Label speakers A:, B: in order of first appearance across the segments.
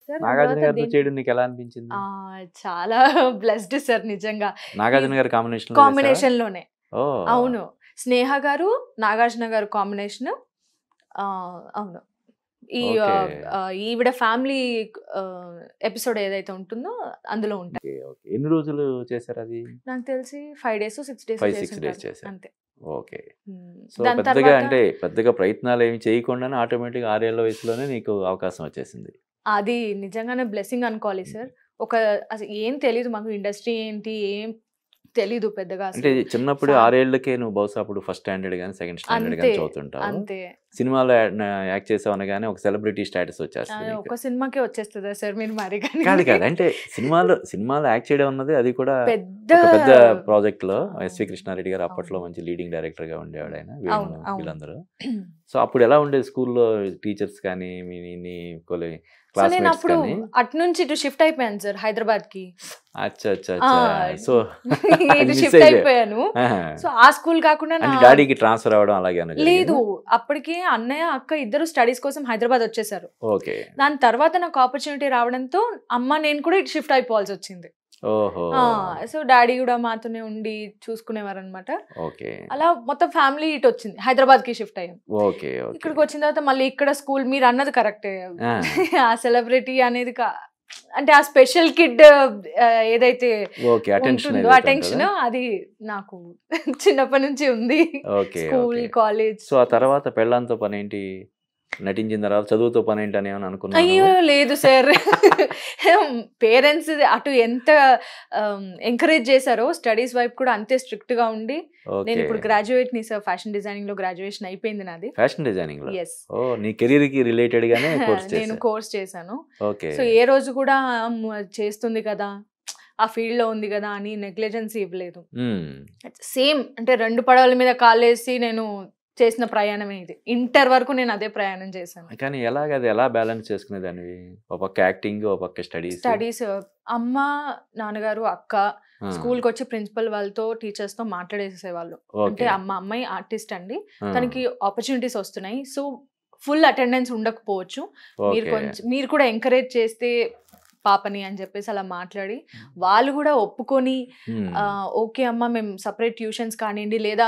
A: Sir
B: Nagarjuna
A: తర్వాత
B: గారితో
A: దేని-
B: చేయడం నీకు ఎలా అనిపించింది
A: ఆ, చాలా బ్లెస్డ్ సార్ నిజంగా
B: నాగార్జున గారి కాంబినేషన్
A: కాంబినేషన్ లోనే
B: ఓ
A: అవును స్నేహ గారు నాగార్జున గారు కాంబినేషన్ అవును ఈ ఆ,
B: Okay.
A: ఆ, ఈవిడ ఫ్యామిలీ ఎపిసోడ్ ఏదైతే ఉంటుందో అందులో ఉంటాయి
B: ఓకే, ఓకే. ఎన్ని రోజులు చేశారు అది
A: నాకు తెలిసి five days six days
B: Five, six days చేశారు.
A: అంతే
B: ఓకే
A: ఉమ్,
B: సో
A: దాని
B: పెద్దగా
A: తర్వాత
B: అంటే పెద్దగా ప్రయత్నాలు ఏమి చేయకుండానే ఆటోమేటిక్ ఆరేళ్ల వయసులోనే నీకు అవకాశం వచ్చేసింది
A: అది నిజంగానే బ్లెస్సింగ్ అనుకోవాలి సార్ ఒక అసలు ఏం తెలీదు మాకు ఇండస్ట్రీ ఏంటి ఏం తెలీదు పెద్దగా అసలు.
B: అంటే చిన్నప్పుడు
A: సా-
B: ఆరేళ్లకే నువ్వు బహుశా అప్పుడు ఫస్ట్ స్టాండర్డ్ కానీ సెకండ్ స్టాండర్డ్ కానీ
A: అంతే
B: చదువుతుంటావు
A: అంతే
B: సినిమాలో యాక్ట్ చేసావు అనగానే ఒక సెలబ్రిటీ స్టాటస్
A: ఆ,
B: వచ్చేస్తుంది నీకు.
A: ఒక సినిమాకే వచ్చేస్తుందా సార్ మీరు మరి కానీ
B: కాదు కాదు అంటే సినిమాలో సినిమాలో యాక్ట్ చేయడం అన్నది అది కూడా
A: పెద్ద
B: ఒక పెద్ద ప్రాజెక్ట్ లో
A: అవును.
B: ఎస్వి కృష్ణారెడ్డి గారు అప్పట్లో
A: అవును.
B: మంచి లీడింగ్ డైరెక్టర్ గా ఉండేవాడు ఆయన
A: అవును,
B: వేణు
A: అవును.
B: వీళ్ళందరూ సో అప్పుడు ఎలా ఉండేది స్కూల్లో టీచర్స్ కానీ మీ నీ కొలి
A: సో నేను
B: క్లాస్మేట్స్
A: అప్పుడు
B: కానీ
A: అటు నుంచి ఇటు షిఫ్ట్ అయిపోయాను సార్ హైదరాబాద్ కి
B: అచ్చా అచ్చా
A: ఆ,
B: అచ్చా సో
A: ఇటు షిఫ్ట్ అయిపోయాను సో ఆ స్కూల్ కాకుండా
B: అంటే
A: నా
B: డాడీకి ట్రాన్స్ఫర్ అవ్వడం అలాగే అన్న
A: లేదు అప్పటికే అన్నయ్య అక్క ఇద్దరు స్టడీస్ కోసం హైదరాబాద్ వచ్చేసారు
B: ఓకే
A: దాని తర్వాత నాకు ఆపర్చునిటీ రావడంతో అమ్మ నేను కూడా ఇటు షిఫ్ట్ అయిపోవాల్సి వచ్చింది
B: ఓహో
A: సో డాడీ కూడా మాతోనే ఉండి చూసుకునేవారు అనమాట
B: ఓకే
A: అలా మొత్తం ఫ్యామిలీ ఇటు వచ్చింది హైదరాబాద్ కి షిఫ్ట్ అయ్యాం
B: ఓకే ఓకే
A: ఇక్కడికి వచ్చిన తర్వాత మళ్ళీ ఇక్కడ స్కూల్ మీరు అన్నది కరెక్టే
B: ఆ,
A: ఆ సెలబ్రిటీ అనేది కా- అంటే ఆ స్పెషల్ కిడ్ ఏదైతే
B: ఓకే అటెన్షన్
A: ఉంటుందో అటెన్షన్ అది నాకు చిన్నప్పటి నుంచి ఉంది
B: okay
A: school
B: okay
A: college
B: so ఆ తర్వాత పెళ్ళాంతో పని ఏంటి నటించిన తర్వాత చదువుతో పని ఏంటి అని ఏమైనా అనుకున్నాను
A: అయ్యో లేదు సార్ పేరెంట్స్ అటు ఎంత ఎంకరేజ్ చేశారో స్టడీస్ వైపు కూడా అంతే స్ట్రిక్ట్ గా ఉండి నేను ఇప్పుడు గ్రాడ్యుయేట్ ని సార్ ఫ్యాషన్ డిజైనింగ్ లో గ్రాడ్యుయేషన్ అయిపోయింది నాది
B: ఫ్యాషన్ డిజైనింగ్ లో
A: ఎస్
B: ఓ నీ కెరీర్ కి రిలేటెడ్ గానే కోర్స్
A: నేను
B: చేసా
A: కోర్స్ చేశాను
B: ఓకే
A: సో ఏ రోజు కూడా మ్, చేస్తుంది కదా ఆ ఫీల్డ్ లో ఉంది కదా అని నెగ్లిజెన్స్ ఇవ్వలేదు సేమ్ అంటే రెండు పడవల మీద కాలేసి నేను చేసిన ప్రయాణమే ఇది ఇంటర్ వరకు నేను అదే ప్రయాణం చేశాను
B: కానీ ఎలాగ అది ఎలా బ్యాలెన్స్ చేసుకునేదానివి ఒక పక్క యాక్టింగ్ ఒక పక్క స్టడీస్
A: స్టడీస్ అమ్మ నాన్నగారు అక్క స్కూల్కి వచ్చి ప్రిన్సిపల్ వాళ్ళతో టీచర్స్ తో మాట్లాడేసేవాళ్ళు అంటే అమ్మ అమ్మాయి ఆర్టిస్ట్ అండి తనకి ఆపర్చునిటీస్ వస్తున్నాయి సో ఫుల్ అటెండెన్స్ ఉండకపోవచ్చు మీరు కొంచెం మీరు కూడా ఎంకరేజ్ చేస్తే పాపని అని చెప్పేసి అలా మాట్లాడి వాళ్ళు కూడా ఒప్పుకొని ఆ, ఓకే అమ్మ మేము సపరేట్ ట్యూషన్స్ కానివ్వండి లేదా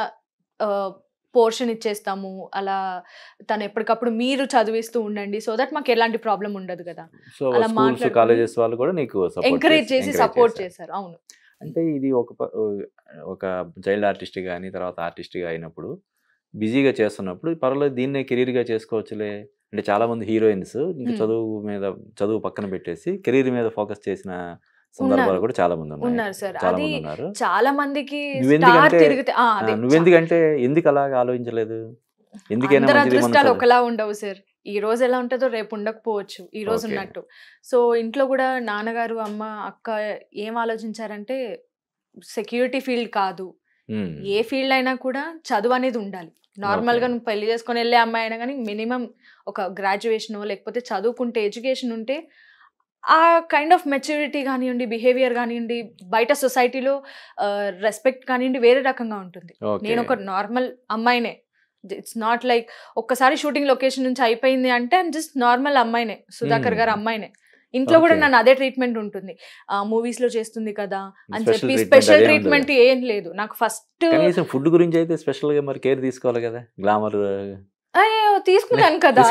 A: పోర్షన్ ఇచ్చేస్తాము అలా తను ఎప్పటికప్పుడు మీరు చదివిస్తూ ఉండండి సో దట్ మాకు ఎలాంటి ప్రాబ్లం ఉండదు కదా
B: సో
A: అలా
B: స్కూల్స్
A: మాట్లాడుకొని
B: కాలేజెస్ వాళ్ళు కూడా నీకు support
A: ఎంకరేజ్
B: చేసి-
A: చేసి
B: encourage
A: సపోర్ట్
B: చేశారు.
A: చేశారు అవును
B: అంటే ఇది ఒక ప- ఒక చైల్డ్ ఆర్టిస్ట్ కానీ తర్వాత artist గా అయినప్పుడు బిజీగా చేస్తున్నప్పుడు పర్వాలేదు దీన్నే కెరీర్ గా చేసుకోవచ్చులే అంటే చాలా మంది హీరోయిన్స్ ఇంకా
A: Hmm.
B: చదువు మీద చదువు పక్కన పెట్టేసి కెరీర్ మీద ఫోకస్ చేసిన సందర్భాలు
A: ఉన్నారు.
B: కూడా చాలా మంది ఉన్నారు
A: ఉన్నారు సార్
B: చాలా
A: అది
B: మంది ఉన్నారు
A: చాలా మందికి
B: నువ్వెందుకంటే-
A: స్టార్ తిరిగితే ఆ,
B: ఆ,
A: అదే
B: నువ్వెందుకంటే ఎందుకు అలాగ ఆలోచించలేదు ఎందుకైనా
A: అందరి
B: మంచిది మన
A: అదృష్టాలు
B: చదువు.
A: ఒకలా ఉండవు సార్ ఈ రోజు ఎలా ఉంటుందో రేపు ఉండకపోవచ్చు ఈ రోజు
B: Okay.
A: ఉన్నట్టు సో ఇంట్లో కూడా నాన్నగారు అమ్మ అక్క ఏం ఆలోచించారంటే సెక్యూరిటీ ఫీల్డ్ కాదు
B: Hmm.
A: ఏ ఫీల్డ్ అయినా కూడా చదువు అనేది ఉండాలి నార్మల్ గా
B: Okay.
A: నువ్వు పెళ్లి చేసుకొని వెళ్ళే అమ్మాయి అయినా కానీ మినిమం ఒక గ్రాడ్యుయేషన్ లేకపోతే చదువుకుంటే ఎడ్యుకేషన్ ఉంటే ఆ కైండ్ ఆఫ్ మెచ్యూరిటీ కానివ్వండి బిహేవియర్ కానివ్వండి బయట సొసైటీలో రెస్పెక్ట్ కానివ్వండి వేరే రకంగా ఉంటుంది
B: Okay.
A: నేను ఒక నార్మల్ అమ్మాయినే ఇట్స్ నాట్ లైక్ ఒక్కసారి షూటింగ్ లొకేషన్ నుంచి అయిపోయింది అంటే ఐమ్ జస్ట్ నార్మల్ అమ్మాయినే సుధాకర్ గారు
B: Hmm.
A: అమ్మాయినే ఇంట్లో కూడా
B: Okay.
A: నన్ను అదే ట్రీట్మెంట్ ఉంటుంది మూవీస్ లో చేస్తుంది కదా అని
B: Special
A: చెప్పి
B: treatment
A: స్పెషల్
B: అదే
A: ట్రీట్మెంట్ ఏం లేదు నాకు ఫస్ట్
B: కనీసం ఫుడ్ గురించి అయితే స్పెషల్ గా మరి కేర్ తీసుకోవాలి కదా గ్లామర్
A: అయ్యో తీసుకున్నాను కదా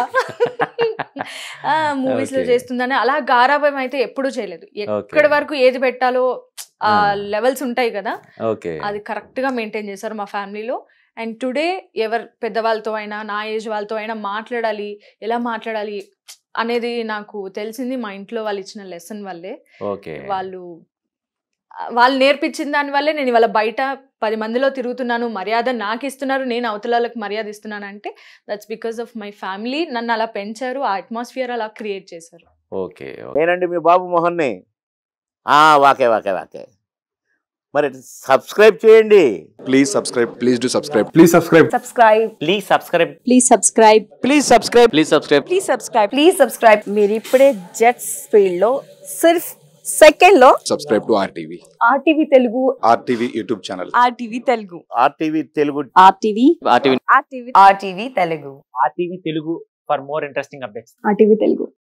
A: మూవీస్ లో
B: Okay.
A: చేస్తుందని అలా గారాభం అయితే ఎప్పుడూ చేయలేదు ఎక్కడి వరకు ఏది పెట్టాలో ఆ
B: Hmm.
A: లెవెల్స్ ఉంటాయి కదా
B: ఓకే
A: అది కరెక్ట్ గా మెయింటైన్ చేశారు మా ఫ్యామిలీలో అండ్ టుడే ఎవరు పెద్దవాళ్ళతో అయినా నా ఏజ్ వాళ్ళతో అయినా మాట్లాడాలి ఎలా మాట్లాడాలి అనేది నాకు తెలిసింది మా ఇంట్లో వాళ్ళు ఇచ్చిన లెసన్ వల్లే
B: ఓకే
A: వాళ్ళు వాళ్ళు నేర్పించిన దాని వల్లే నేను ఇవాళ బయట పది మందిలో తిరుగుతున్నాను మర్యాద నాకు ఇస్తున్నారు నేను అవతల వాళ్ళకి మర్యాద ఇస్తున్నాను అంటే that's because of my family నన్ను అలా పెంచారు ఆ అట్మాస్ఫియర్ అలా క్రియేట్ చేశారు
B: ఓకే
C: నేనండి మీ బాబు మోహన్ని ఆ, వాకే వాకే వాకే మరి సబ్స్క్రైబ్ చేయండి
D: Please subscribe. Please do subscribe.
E: Please subscribe.
F: subscribe
C: please subscribe
F: please subscribe
C: please subscribe
G: please subscribe
F: please subscribe please subscribe మీరు ఇప్పుడే జెట్స్ ఫీల్డ్ లో సిర్ఫ్ సెకండ్ లో
D: Subscribe to RTV.
F: RTV Telugu
D: RTV YouTube channel.
F: RTV Telugu
C: RTV Telugu
F: RTV
G: RTV
F: RTV RTV Telugu
H: RTV Telugu for more interesting updates
F: RTV Telugu